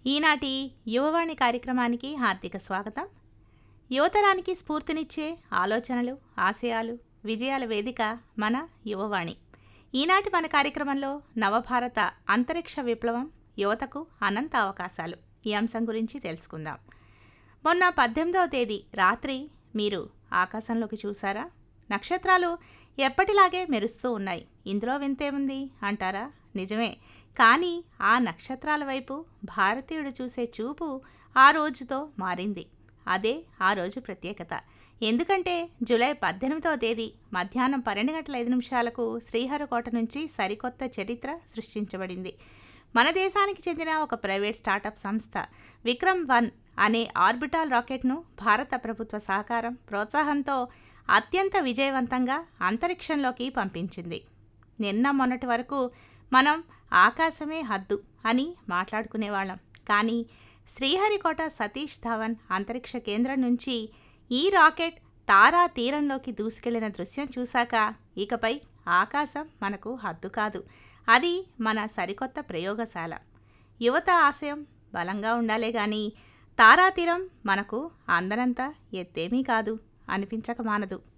ఈనాటి యువవాణి కార్యక్రమానికి హార్దిక స్వాగతం యువతరానికి స్ఫూర్తినిచ్చే ఆలోచనలు ఆశయాలు విజయాల వేదిక మన యువవాణి ఈనాటి మన కార్యక్రమంలో నవభారత అంతరిక్ష విప్లవం యువతకు అనంత అవకాశాలు ఈ అంశం గురించి తెలుసుకుందాం మొన్న పద్దెనిమిదవ తేదీ రాత్రి మీరు ఆకాశంలోకి చూసారా నక్షత్రాలు ఎప్పటిలాగే మెరుస్తూ ఉన్నాయి ఇందులో వింతేముంది అంటారా నిజమే కానీ ఆ నక్షత్రాల వైపు భారతీయుడు చూసే చూపు ఆ రోజుతో మారింది అదే ఆ రోజు ప్రత్యేకత ఎందుకంటే జూలై పద్దెనిమిదవ తేదీ మధ్యాహ్నం పన్నెండు గంటల ఐదు నిమిషాలకు శ్రీహరికోట నుంచి సరికొత్త చరిత్ర సృష్టించబడింది మన దేశానికి చెందిన ఒక ప్రైవేట్ స్టార్టప్ సంస్థ విక్రమ్ వన్ అనే ఆర్బిటాల్ రాకెట్ను భారత ప్రభుత్వ సహకారం ప్రోత్సాహంతో అత్యంత విజయవంతంగా అంతరిక్షంలోకి పంపించింది నిన్న మొన్నటి వరకు మనం ఆకాశమే హద్దు అని మాట్లాడుకునేవాళ్ళం కానీ శ్రీహరికోట సతీష్ ధవన్ అంతరిక్ష కేంద్రం నుంచి ఈ రాకెట్ తారా తీరంలోకి దూసుకెళ్లిన దృశ్యం చూశాక ఇకపై ఆకాశం మనకు హద్దు కాదు అది మన సరికొత్త ప్రయోగశాల యువత ఆశయం బలంగా ఉండాలే గాని తారాతీరం మనకు అందనంత ఎత్తేమీ కాదు అనిపించక మానదు